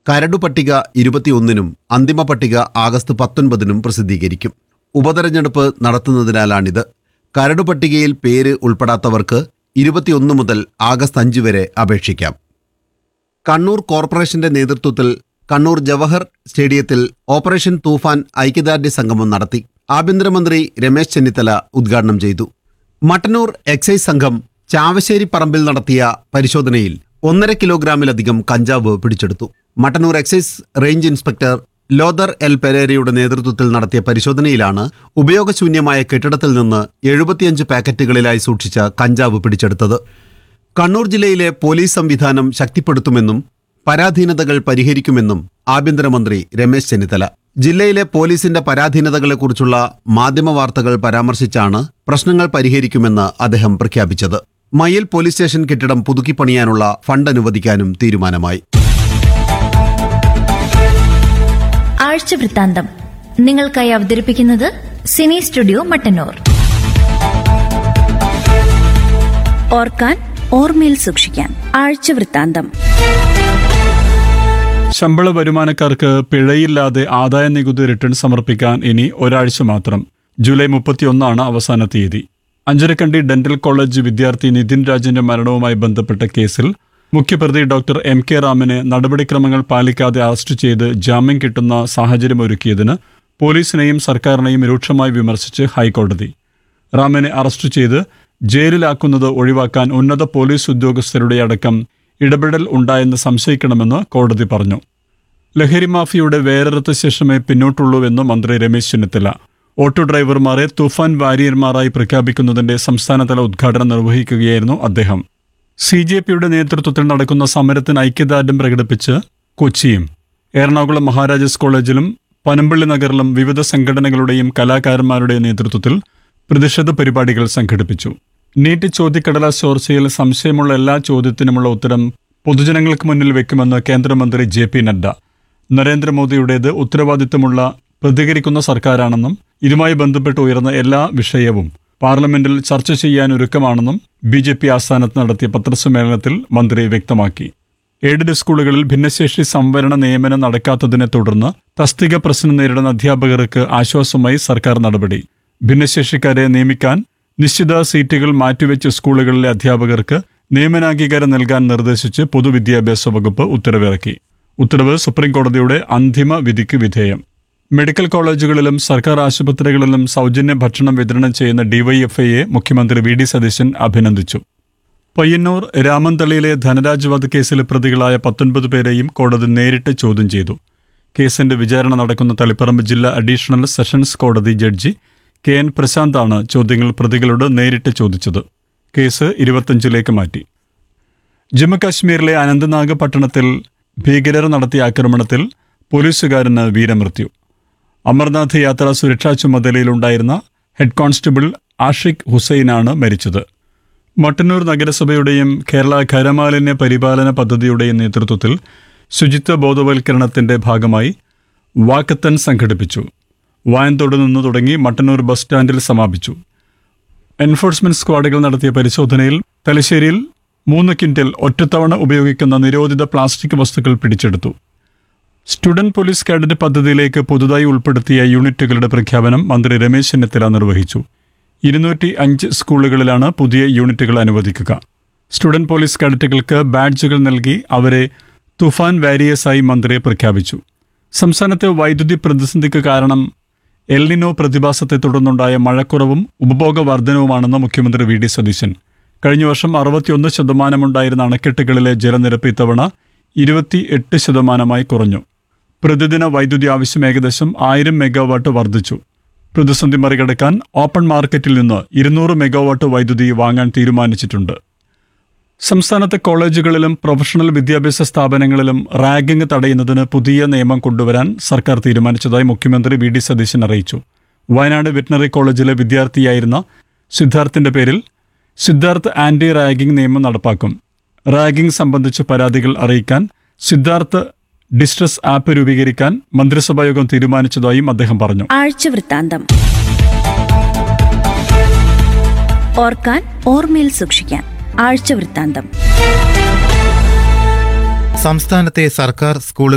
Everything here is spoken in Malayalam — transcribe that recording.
കരടു പട്ടിക ഇരുപത്തിയൊന്നിനും അന്തിമ പട്ടിക ആഗസ്റ്റ് പത്തൊൻപതിനും പ്രസിദ്ധീകരിക്കും ഉപതെരഞ്ഞെടുപ്പ് നടത്തുന്നതിനാലാണിത് കരടു പട്ടികയിൽ പേര് ഉൾപ്പെടാത്തവർക്ക് ഇരുപത്തിയൊന്ന് മുതൽ ആഗസ്റ്റ് അഞ്ച് വരെ അപേക്ഷിക്കാം കണ്ണൂർ കോർപ്പറേഷന്റെ നേതൃത്വത്തിൽ കണ്ണൂർ ജവഹർ സ്റ്റേഡിയത്തിൽ ഓപ്പറേഷൻ തൂഫാൻ ഐക്യദാർഢ്യ സംഗമം നടത്തി ആഭ്യന്തരമന്ത്രി രമേശ് ചെന്നിത്തല ഉദ്ഘാടനം ചെയ്തു മട്ടന്നൂർ എക്സൈസ് സംഘം ചാവശ്ശേരി പറമ്പിൽ നടത്തിയ പരിശോധനയിൽ ഒന്നര കിലോഗ്രാമിലധികം കഞ്ചാവ് പിടിച്ചെടുത്തു Mattannur excise range inspector Luther L പെരേരയുടെ നേതൃത്വത്തിൽ നടത്തിയ പരിശോധനയിലാണ് ഉപയോഗശൂന്യമായ കെട്ടിടത്തിൽ നിന്ന് എഴുപത്തിയഞ്ച് പാക്കറ്റുകളിലായി സൂക്ഷിച്ച കഞ്ചാവ് പിടിച്ചെടുത്തത് കണ്ണൂർ ജില്ലയിലെ പോലീസ് സംവിധാനം ശക്തിപ്പെടുത്തുമെന്നും പരാധീനതകൾ പരിഹരിക്കുമെന്നും ആഭ്യന്തരമന്ത്രി രമേശ് ചെന്നിത്തല ജില്ലയിലെ പോലീസിന്റെ പരാധീനതകളെക്കുറിച്ചുള്ള മാധ്യമ വാർത്തകൾ പരാമർശിച്ചാണ് പ്രശ്നങ്ങൾ പരിഹരിക്കുമെന്ന് അദ്ദേഹം പ്രഖ്യാപിച്ചത് മയ്യിൽ പോലീസ് സ്റ്റേഷൻ കെട്ടിടം പുതുക്കിപ്പണിയാനുള്ള ഫണ്ട് അനുവദിക്കാനും തീരുമാനമായി ആഴ്ച വൃത്താന്തം നിങ്ങൾക്കായി അവതരിപ്പിക്കുന്നത് സിനി സ്റ്റുഡിയോ മട്ടന്നൂർ ഓർക്കാൻ ഓർമ്മയിൽ സൂക്ഷിക്കാൻ ആഴ്ച വൃത്താന്തം ശമ്പള വരുമാനക്കാർക്ക് പിഴയില്ലാതെ ആദായ നികുതി റിട്ടേൺ സമർപ്പിക്കാൻ ഇനി ഒരാഴ്ച മാത്രം ജൂലൈ മുപ്പത്തിയൊന്നാണ് അവസാന തീയതി അഞ്ചരക്കണ്ടി ഡെന്റൽ കോളേജ് വിദ്യാർത്ഥി നിതിൻ രാജിന്റെ മരണവുമായി ബന്ധപ്പെട്ട കേസിൽ മുഖ്യപ്രതി ഡോക്ടർ എം കെ റാമിനെ നടപടിക്രമങ്ങൾ പാലിക്കാതെ അറസ്റ്റ് ചെയ്ത് ജാമ്യം കിട്ടുന്ന സാഹചര്യമൊരുക്കിയതിന് പോലീസിനെയും സർക്കാരിനെയും രൂക്ഷമായി വിമർശിച്ച് ഹൈക്കോടതി റാമിനെ അറസ്റ്റ് ചെയ്ത് ജയിലിലാക്കുന്നത് ഒഴിവാക്കാൻ ഉന്നത പോലീസ് ഉദ്യോഗസ്ഥരുടെ അടക്കം ഇടപെടൽ ഉണ്ടായെന്ന് സംശയിക്കണമെന്ന് കോടതി പറഞ്ഞു ലഹരി മാഫിയയുടെ വേരറുത്ത ശേഷമേ പിന്നോട്ടുള്ളൂവെന്ന് മന്ത്രി രമേശ് ചെന്നിത്തല ഓട്ടോ ഡ്രൈവർമാരെ തുഫാൻ വാരിയർമാരായി പ്രഖ്യാപിക്കുന്നതിന്റെ സംസ്ഥാനതല ഉദ്ഘാടനം നിർവഹിക്കുകയായിരുന്നു അദ്ദേഹം സി ജെ പിയുടെ നേതൃത്വത്തിൽ നടക്കുന്ന സമരത്തിന് ഐക്യദാർഢ്യം പ്രകടിപ്പിച്ച് കൊച്ചിയും എറണാകുളം മഹാരാജാസ് കോളേജിലും പനമ്പള്ളി നഗറിലും വിവിധ സംഘടനകളുടെയും കലാകാരന്മാരുടെയും നേതൃത്വത്തിൽ പ്രതിഷേധ പരിപാടികൾ സംഘടിപ്പിച്ചു നീറ്റ് ചോദ്യക്കടലാസ് ചോർച്ചയിൽ സംശയമുള്ള എല്ലാ ചോദ്യത്തിനുമുള്ള ഉത്തരം പൊതുജനങ്ങൾക്ക് മുന്നിൽ വെക്കുമെന്ന് കേന്ദ്രമന്ത്രി ജെ പി നഡ്ഡ നരേന്ദ്രമോദിയുടേത് ഉത്തരവാദിത്തമുള്ള പ്രതികരിക്കുന്ന സർക്കാരാണെന്നും ഇതുമായി ബന്ധപ്പെട്ട് ഉയർന്ന എല്ലാ വിഷയവും പാർലമെന്റിൽ ചർച്ച ചെയ്യാൻ ഒരുക്കമാണെന്നും ബി ജെ പി ആസ്ഥാനത്ത് നടത്തിയ പത്രസമ്മേളനത്തിൽ മന്ത്രി വ്യക്തമാക്കി എയ്ഡഡ് സ്കൂളുകളിൽ ഭിന്നശേഷി സംവരണ നിയമനം നടക്കാത്തതിനെ തുടർന്ന് തസ്തിക പ്രശ്നം നേരിടുന്ന അധ്യാപകർക്ക് ആശ്വാസമായി സർക്കാർ നടപടി ഭിന്നശേഷിക്കാരെ നിയമിക്കാൻ നിശ്ചിത സീറ്റുകൾ മാറ്റിവെച്ച സ്കൂളുകളിലെ അധ്യാപകർക്ക് നിയമനാംഗീകാരം നൽകാൻ നിർദ്ദേശിച്ച് പൊതുവിദ്യാഭ്യാസ വകുപ്പ് ഉത്തരവിറക്കി ഉത്തരവ് സുപ്രീംകോടതിയുടെ അന്തിമ വിധിക്ക് വിധേയം മെഡിക്കൽ കോളേജുകളിലും സർക്കാർ ആശുപത്രികളിലും സൗജന്യ ഭക്ഷണം വിതരണം ചെയ്യുന്ന ഡിവൈഎഫ്ഐയെ മുഖ്യമന്ത്രി വി ഡി സതീശൻ അഭിനന്ദിച്ചു പയ്യന്നൂർ രാമന്തളിയിലെ ധനരാജ് വധക്കേസിലെ പ്രതികളായ പത്തൊൻപത് പേരെയും കോടതി നേരിട്ട് ചോദ്യം ചെയ്തു കേസിന്റെ വിചാരണ നടക്കുന്ന തളിപ്പറമ്പ് ജില്ലാ അഡീഷണൽ സെഷൻസ് കോടതി ജഡ്ജി കെ എൻ പ്രശാന്താണ് ചോദ്യങ്ങൾ പ്രതികളോട് നേരിട്ട് ചോദിച്ചത് കേസ് ഇരുപത്തഞ്ചിലേക്ക് മാറ്റി ജമ്മുകാശ്മീരിലെ അനന്തനാഗ് പട്ടണത്തിൽ ഭീകരർ നടത്തിയ ആക്രമണത്തിൽ പോലീസുകാരന് വീരമൃത്യു അമർനാഥ് യാത്ര സുരക്ഷാ ചുമതലയിലുണ്ടായിരുന്ന ഹെഡ് കോൺസ്റ്റബിൾ ആഷിഖ് ഹുസൈനാണ് മരിച്ചത് മട്ടന്നൂർ നഗരസഭയുടെയും കേരള ഖരമാലിന്യ പരിപാലന പദ്ധതിയുടെയും നേതൃത്വത്തിൽ ശുചിത്വ ബോധവൽക്കരണത്തിന്റെ ഭാഗമായി വാക്കത്തൻ സംഘടിപ്പിച്ചു വായന്തോട് നിന്ന് തുടങ്ങി മട്ടന്നൂർ ബസ് സ്റ്റാൻഡിൽ സമാപിച്ചു എൻഫോഴ്സ്മെന്റ് സ്ക്വാഡുകൾ നടത്തിയ പരിശോധനയിൽ തലശ്ശേരിയിൽ മൂന്ന് ക്വിന്റൽ ഒറ്റത്തവണ ഉപയോഗിക്കുന്ന നിരോധിത പ്ലാസ്റ്റിക് വസ്തുക്കൾ പിടിച്ചെടുത്തു സ്റ്റുഡന്റ് പോലീസ് കാഡറ്റ് പദ്ധതിയിലേക്ക് പുതുതായി ഉൾപ്പെടുത്തിയ യൂണിറ്റുകളുടെ പ്രഖ്യാപനം മന്ത്രി രമേശ് ചെന്നിത്തല നിർവഹിച്ചു ഇരുന്നൂറ്റി അഞ്ച് സ്കൂളുകളിലാണ് പുതിയ യൂണിറ്റുകൾ അനുവദിക്കുക സ്റ്റുഡന്റ് പോലീസ് കാഡറ്റുകൾക്ക് ബാഡ്ജുകൾ നൽകി അവരെ തുഫാൻ വാരിയേഴ്സായി മന്ത്രി പ്രഖ്യാപിച്ചു സംസ്ഥാനത്തെ വൈദ്യുതി പ്രതിസന്ധിക്ക് കാരണം എൽനിനോ പ്രതിഭാസത്തെ തുടർന്നുണ്ടായ മഴക്കുറവും ഉപഭോഗ വർധനവുമാണെന്ന് മുഖ്യമന്ത്രി വി ഡി സതീശൻ കഴിഞ്ഞ വർഷം അറുപത്തിയൊന്ന് ശതമാനമുണ്ടായിരുന്ന അണക്കെട്ടുകളിലെ ജലനിരപ്പ് ഇത്തവണ ഇരുപത്തി എട്ട് ശതമാനമായി കുറഞ്ഞു പ്രതിദിന വൈദ്യുതി ആവശ്യം ഏകദേശം ആയിരം മെഗാവാട്ട് വർദ്ധിച്ചു പ്രതിസന്ധി മറികടക്കാൻ ഓപ്പൺ മാർക്കറ്റിൽ നിന്ന് ഇരുന്നൂറ് മെഗാവാട്ട് വൈദ്യുതി വാങ്ങാൻ തീരുമാനിച്ചിട്ടുണ്ട് സംസ്ഥാനത്തെ കോളേജുകളിലും പ്രൊഫഷണൽ വിദ്യാഭ്യാസ സ്ഥാപനങ്ങളിലും റാഗിംഗ് തടയുന്നതിന് പുതിയ നിയമം കൊണ്ടുവരാൻ സർക്കാർ തീരുമാനിച്ചതായി മുഖ്യമന്ത്രി വി ഡി സതീശൻ അറിയിച്ചു വയനാട് വെറ്റിനറി കോളേജിലെ വിദ്യാർത്ഥിയായിരുന്ന സിദ്ധാർത്ഥിന്റെ പേരിൽ സിദ്ധാർത്ഥ് ആന്റി റാഗിംഗ് നിയമം നടപ്പാക്കും റാഗിംഗ് സംബന്ധിച്ച് പരാതികൾ അറിയിക്കാൻ സിദ്ധാർത്ഥ് ഡിസ്ട്രസ് ആപ്പ് രൂപീകരിക്കാൻ മന്ത്രിസഭായോഗം തീരുമാനിച്ചതായും അദ്ദേഹം പറഞ്ഞു ആഴ്ച വൃത്താന്തം ഓർക്കാൻ ഓർമ്മയിൽ സൂക്ഷിക്കാൻ ആഴ്ച വൃത്താന്തം സംസ്ഥാനത്തെ സർക്കാർ സ്കൂളുകൾ